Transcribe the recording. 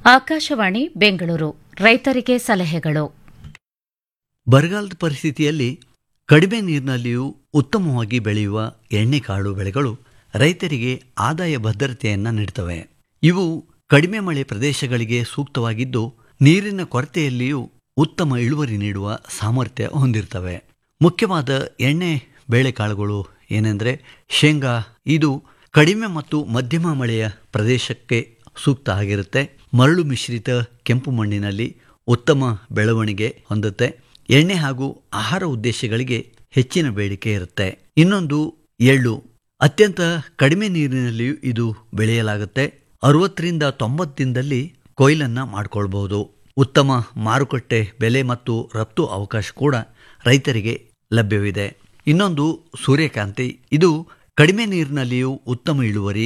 ಆಕಾಶವಾಣಿ ಬೆಂಗಳೂರು ರೈತರಿಗೆ ಸಲಹೆಗಳು ಬರಗಾಲದ ಪರಿಸ್ಥಿತಿಯಲ್ಲಿ ಕಡಿಮೆ ನೀರಿನಲ್ಲಿಯೂ ಉತ್ತಮವಾಗಿ ಬೆಳೆಯುವ ಎಣ್ಣೆಕಾಳು ಬೆಳೆಗಳು ರೈತರಿಗೆ ಆದಾಯ ಭದ್ರತೆಯನ್ನು ನೀಡುತ್ತವೆ ಇವು ಕಡಿಮೆ ಮಳೆ ಪ್ರದೇಶಗಳಿಗೆ ಸೂಕ್ತವಾಗಿದ್ದು ನೀರಿನ ಕೊರತೆಯಲ್ಲಿಯೂ ಉತ್ತಮ ಇಳುವರಿ ನೀಡುವ ಸಾಮರ್ಥ್ಯ ಹೊಂದಿರ್ತವೆ ಮುಖ್ಯವಾದ ಎಣ್ಣೆ ಬೇಳೆಕಾಳುಗಳು ಏನೆಂದರೆ ಶೇಂಗಾ ಇದು ಕಡಿಮೆ ಮತ್ತು ಮಧ್ಯಮ ಮಳೆಯ ಪ್ರದೇಶಕ್ಕೆ ಸೂಕ್ತ ಆಗಿರುತ್ತೆ ಮರಳು ಮಿಶ್ರಿತ ಕೆಂಪು ಮಣ್ಣಿನಲ್ಲಿ ಉತ್ತಮ ಬೆಳವಣಿಗೆ ಹೊಂದುತ್ತೆ ಎಣ್ಣೆ ಹಾಗೂ ಆಹಾರ ಉದ್ದೇಶಗಳಿಗೆ ಹೆಚ್ಚಿನ ಬೇಡಿಕೆ ಇರುತ್ತೆ ಇನ್ನೊಂದು ಎಳ್ಳು ಅತ್ಯಂತ ಕಡಿಮೆ ನೀರಿನಲ್ಲಿಯೂ ಇದು ಬೆಳೆಯಲಾಗುತ್ತೆ ಅರವತ್ತರಿಂದ ತೊಂಬತ್ತು ದಿನದಲ್ಲಿ ಕೊಯ್ಲನ್ನು ಮಾಡಿಕೊಳ್ಬಹುದು ಉತ್ತಮ ಮಾರುಕಟ್ಟೆ ಬೆಲೆ ಮತ್ತು ರಫ್ತು ಅವಕಾಶ ಕೂಡ ರೈತರಿಗೆ ಲಭ್ಯವಿದೆ ಇನ್ನೊಂದು ಸೂರ್ಯಕಾಂತಿ ಇದು ಕಡಿಮೆ ನೀರಿನಲ್ಲಿಯೂ ಉತ್ತಮ ಇಳುವರಿ